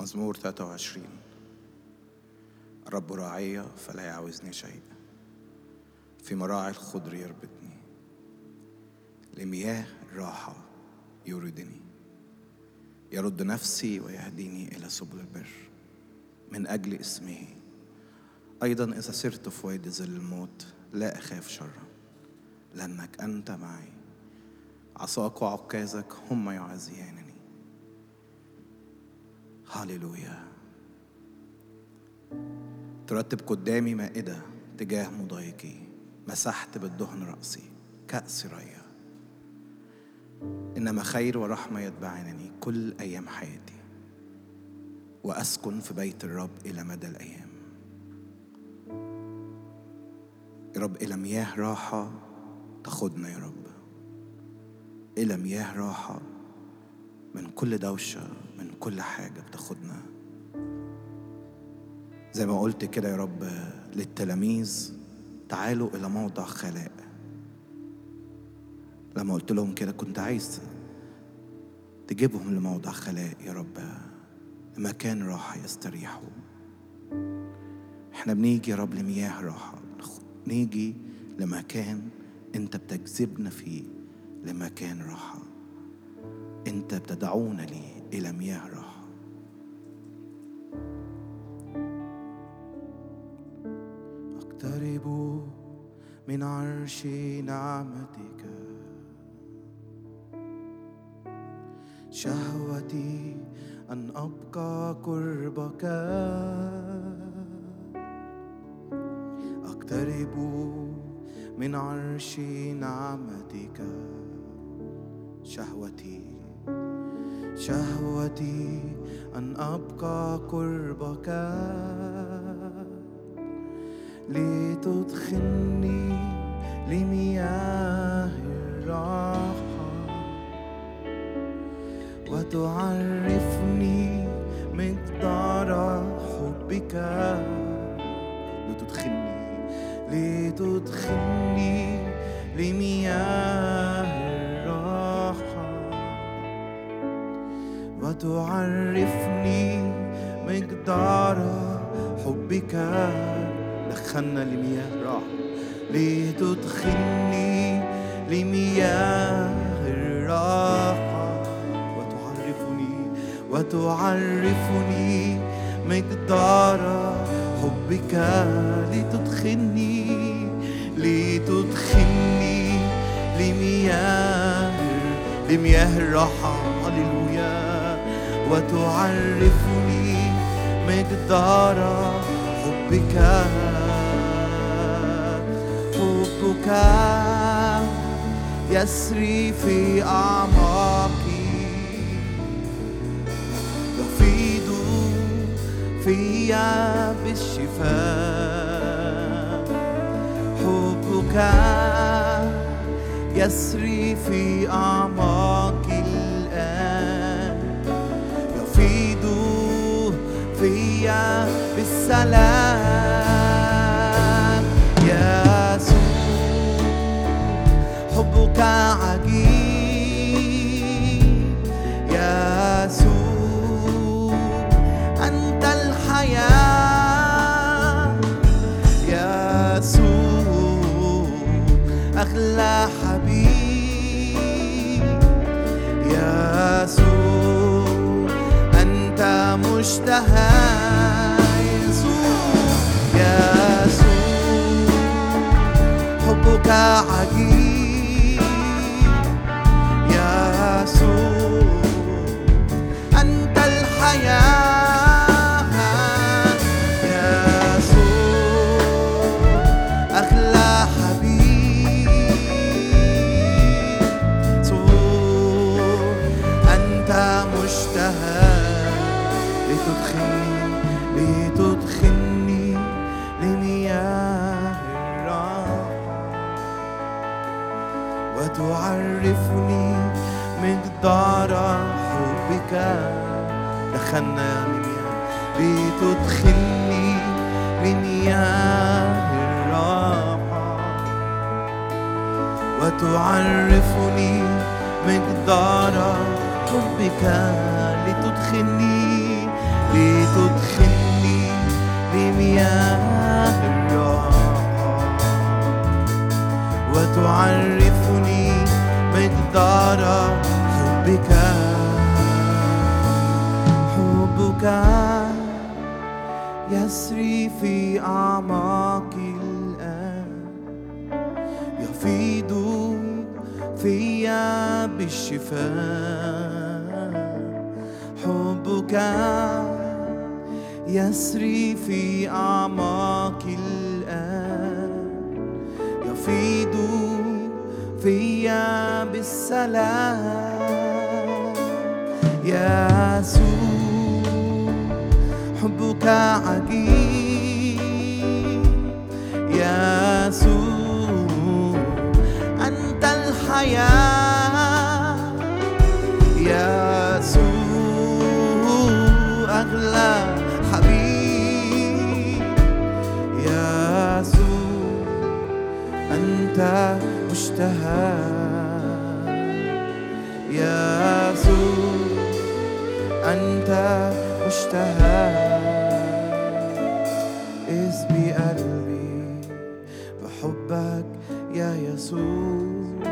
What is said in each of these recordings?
مزمور 23 الرب راعي فلا يعوزني شيء في مراعي الخضر يربطني لمياه الراحة يوردني يرد نفسي ويهديني إلى سبل البر من أجل اسمه أيضا إذا سرت في وادي ظل الموت لا أخاف شرا لأنك أنت معي عصاك وعكازك هم يعزيانني هاليلويا ترتب قدامي مائدة تجاه مضايقي مسحت بالدهن رأسي كأس ريا إنما خير ورحمة يتبعانني كل أيام حياتي وأسكن في بيت الرب إلى مدى الأيام يا رب إلى مياه راحة تاخدنا يا رب إلى مياه راحة من كل دوشة من كل حاجة بتاخدنا زي ما قلت كده يا رب للتلاميذ تعالوا إلى موضع خلاء لما قلت لهم كده كنت عايز تجيبهم لموضع خلاء يا رب مكان راحة يستريحوا احنا بنيجي يا رب لمياه راحة نيجي لمكان انت بتجذبنا فيه لمكان راحة انت بتدعونا ليه الى مياه راحة اقترب من عرش نعمتك شهوتي أن أبقى قربك أقترب من عرش نعمتك شهوتي شهوتي أن أبقى قربك لتدخلني لمياه الراحة وتعرفني مقدار حبك لتدخلني لتدخلني لمياه الراحة وتعرفني مقدار حبك دخلنا لمياه راحة لتدخلني لمياه الراحة وتعرفني وتعرفني مقدار حبك لتدخلني لتدخلني لمياه لمياه الراحة هللويا وتعرفني مقدار حبك حبك يسري في أعماقي يفيض فيا بالشفاء حبك يسري في أعماقي الآن يفيض فيا بالسلام يسوع حبك عجيب يسوع أنت الحياة يسوع أغلى حبيب يسوع أنت مشتهى يسوع يسوع حبك عجيب يسوع أنت الحياة يسوع أغلى حبيب يسوع أنت مشتهى لتدخلني لتدخلني لمياه الراحة وتعرفني مقدار حبك دخلنا يا لمياه لتدخلني لمياه الراحة وتعرفني مقدار حبك لتدخلني لتدخلني لمياه الراحة وتعرفني مقدار حبك حبك يسري في أعماقي الآن يفيض فيا بالشفاء حبك يسري في أعماقي الآن يفيض فيا بالسلام يسوع حبك عجيب يسوع أنت الحياة يسوع أغلى حبيب يسوع أنت مشتهى يسوع أنت مشتهى إذ بقلبي بحبك يا يسوع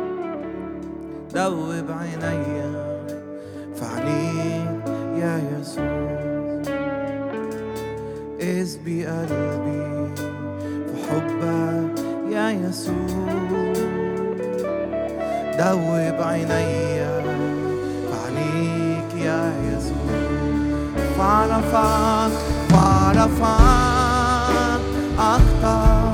دوب عيني في عينيك يا يسوع إذ بقلبي بحبك يا يسوع دوب عيني في عينيك يا يسوع فاعرفك فاعرفك أكتر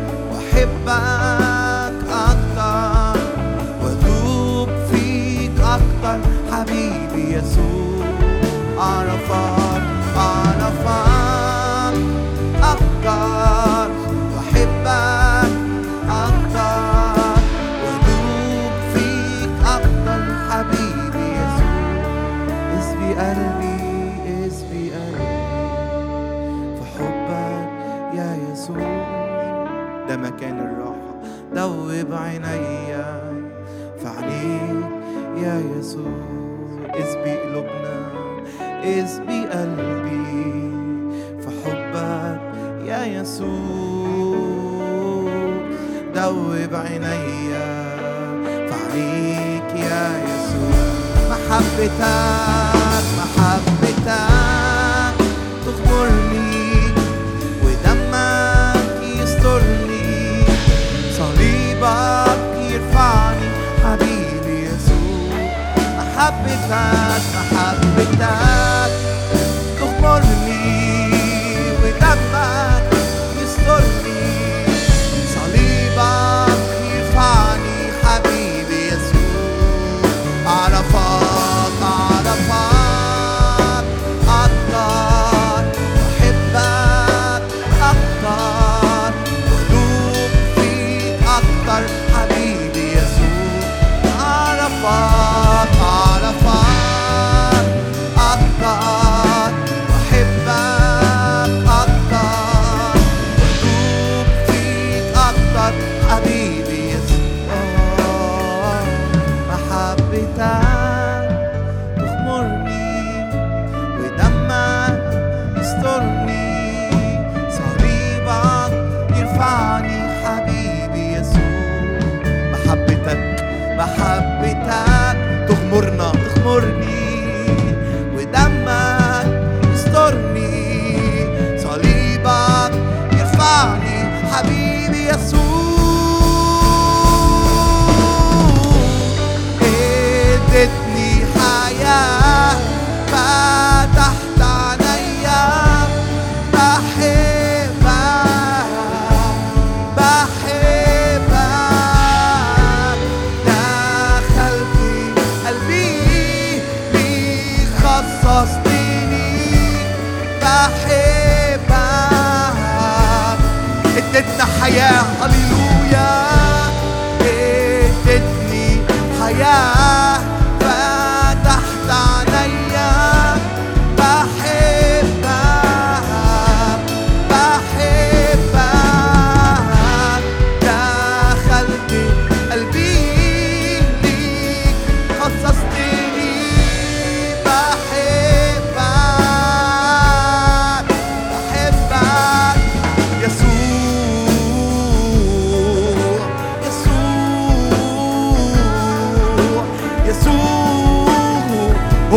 وأحبك أكتر وأدوب فيك أكتر حبيبي يسوع أعرفك أعرفك أكتر وأحبك أكتر وأدوب فيك أكتر حبيبي يسوع اسبي قلبي اسبي قلبي في حبك يا يسوع ده مكان الراحة دوب عينيا في عينيك يا يسوع اسبي قلوبنا اسبي قلبي في حبك يا يسوع دوب عينيا في عينيك يا يسوع محبتك محبتك تغمرني ودمك يسترني صليبك يرفعني حبيبي يسوع محبتك محبتك تغمرني ودمك يسترني صليبك يرفعني حبيبي يسوع أعرفك أعرفك أكتر وأحبك أكتر وأدوب فيك أكتر حبيبي يسوع أعرفك أعرفك أكتر وأحبك أكتر وأدوب فيك أكتر حبيبي يسوع محبتك تغمرني ودمك يسترني صليبك يرفعني حبيبي يسوع محبتك محبتك تغمرنا تغمرني ودمك يسترني صليبك يرفعني حبيبي يسوع ادتني حياة فتحت عينيا بحبك بحبك دخلت قلبي ليك خصصتني بحبك ادتنا حياة هللويا ادتني حياة فتحت عينيا بحبك بحبك دخلت قلبي ليك خصصتني بحبك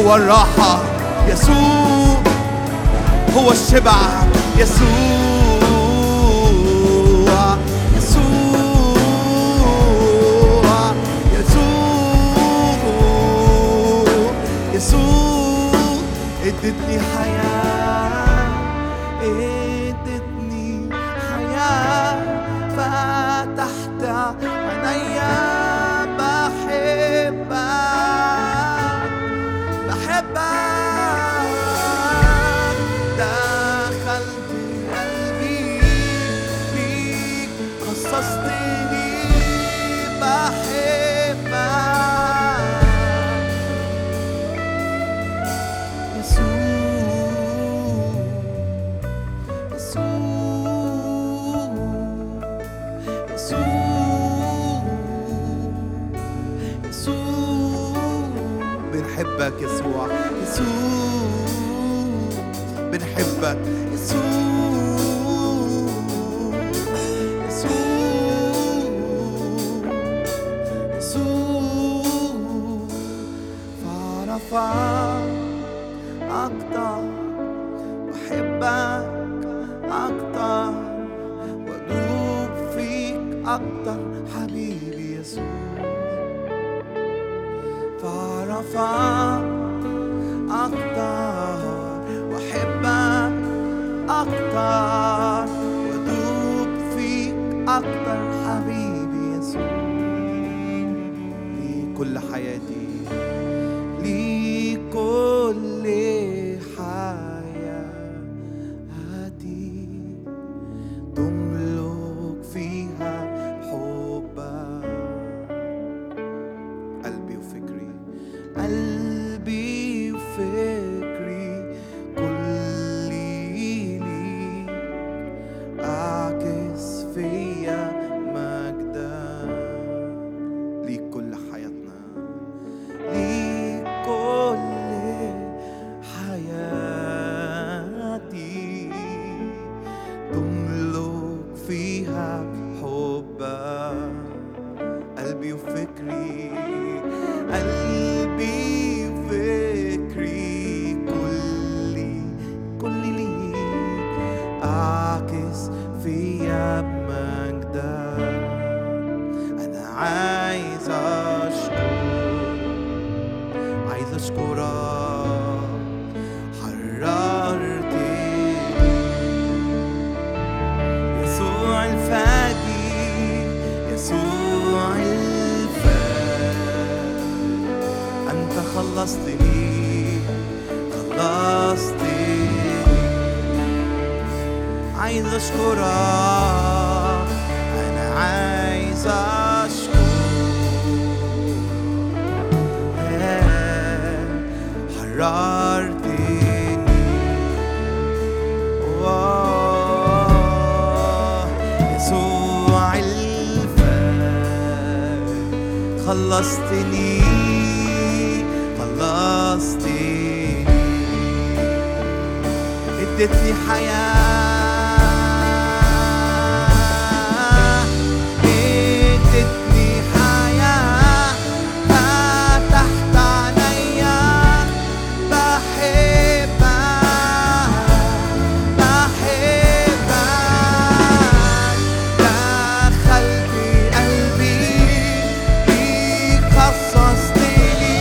هو الراحة يسوع هو الشبع يسوع يسوع يسوع يسوع ادتني حياة ادتني حياة فتحت عينيا بحبك بحبك دخلت قلبي فيك خصصتني بحبك يسوع يسوع يسوع يسوع بنحبك يسوع يسوع بنحبك يسوع يسوع يسوع فعرفك أكتر وأحبك أكتر وأدوب فيك أكتر حبيبي يسوع فأعرفك أكتر وأحبك أكتر وأدوب فيك أكتر حبيبي يسوع لكل حياتي لكل حياتي تملك فيها حبك قلبي وفكري قلبي وفكري كل ليك اعكس فيا مجدك ليك كل حياتنا ليك كل حياتي تملك فيها حبك قلبي وفكري قلبي وفكري كلي كل ليك اعكس فيا بمجدك انا عايز اشكر عايز اشكرك حررتني يسوع الفادي يسوع الفادي أنت خلصتني خلصتني عايز أشكرك أنا عايز أشكر حررتني واو. يسوع الفاد خلصتني خلصتني ادتني حياة ادتني حياة فتحت عينيا بحبك بحبك دخلت قلبي بيك خصصتني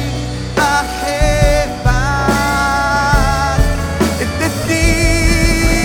بحبك ادتني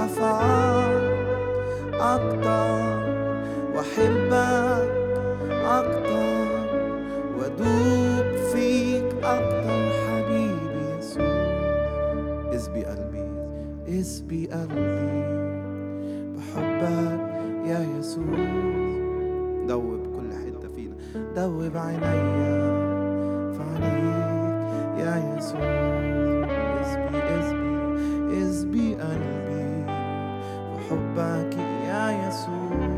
أعرفك أكتر وأحبك أكتر وأدوب فيك أكتر حبيبي يسوع اسبي قلبي اسبي قلبي بحبك يا يسوع دوب كل حتة فينا دوب عينيا في عينيك يا يسوع اسبي اسبي اسبي قلبي بحبك يا يسوع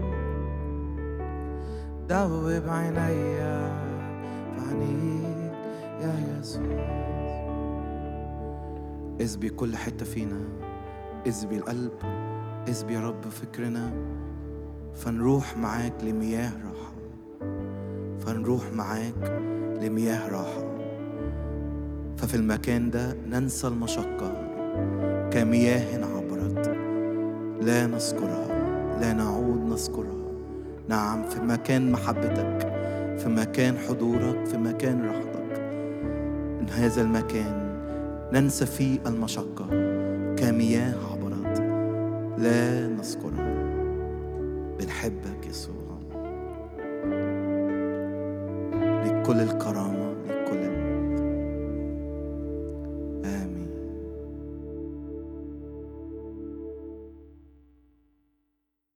دوب عينيا في عينيك يا يسوع اسبي كل حتة فينا اسبي القلب اسبي يا رب فكرنا فنروح معاك لمياه راحة فنروح معاك لمياه راحة ففي المكان ده ننسى المشقة كمياه عبرت لا نذكرها لا نعود نذكرها نعم في مكان محبتك في مكان حضورك في مكان راحتك إن هذا المكان ننسى فيه المشقة كمياه عبرت لا نذكرها بنحبك يسوع لك كل الكرامة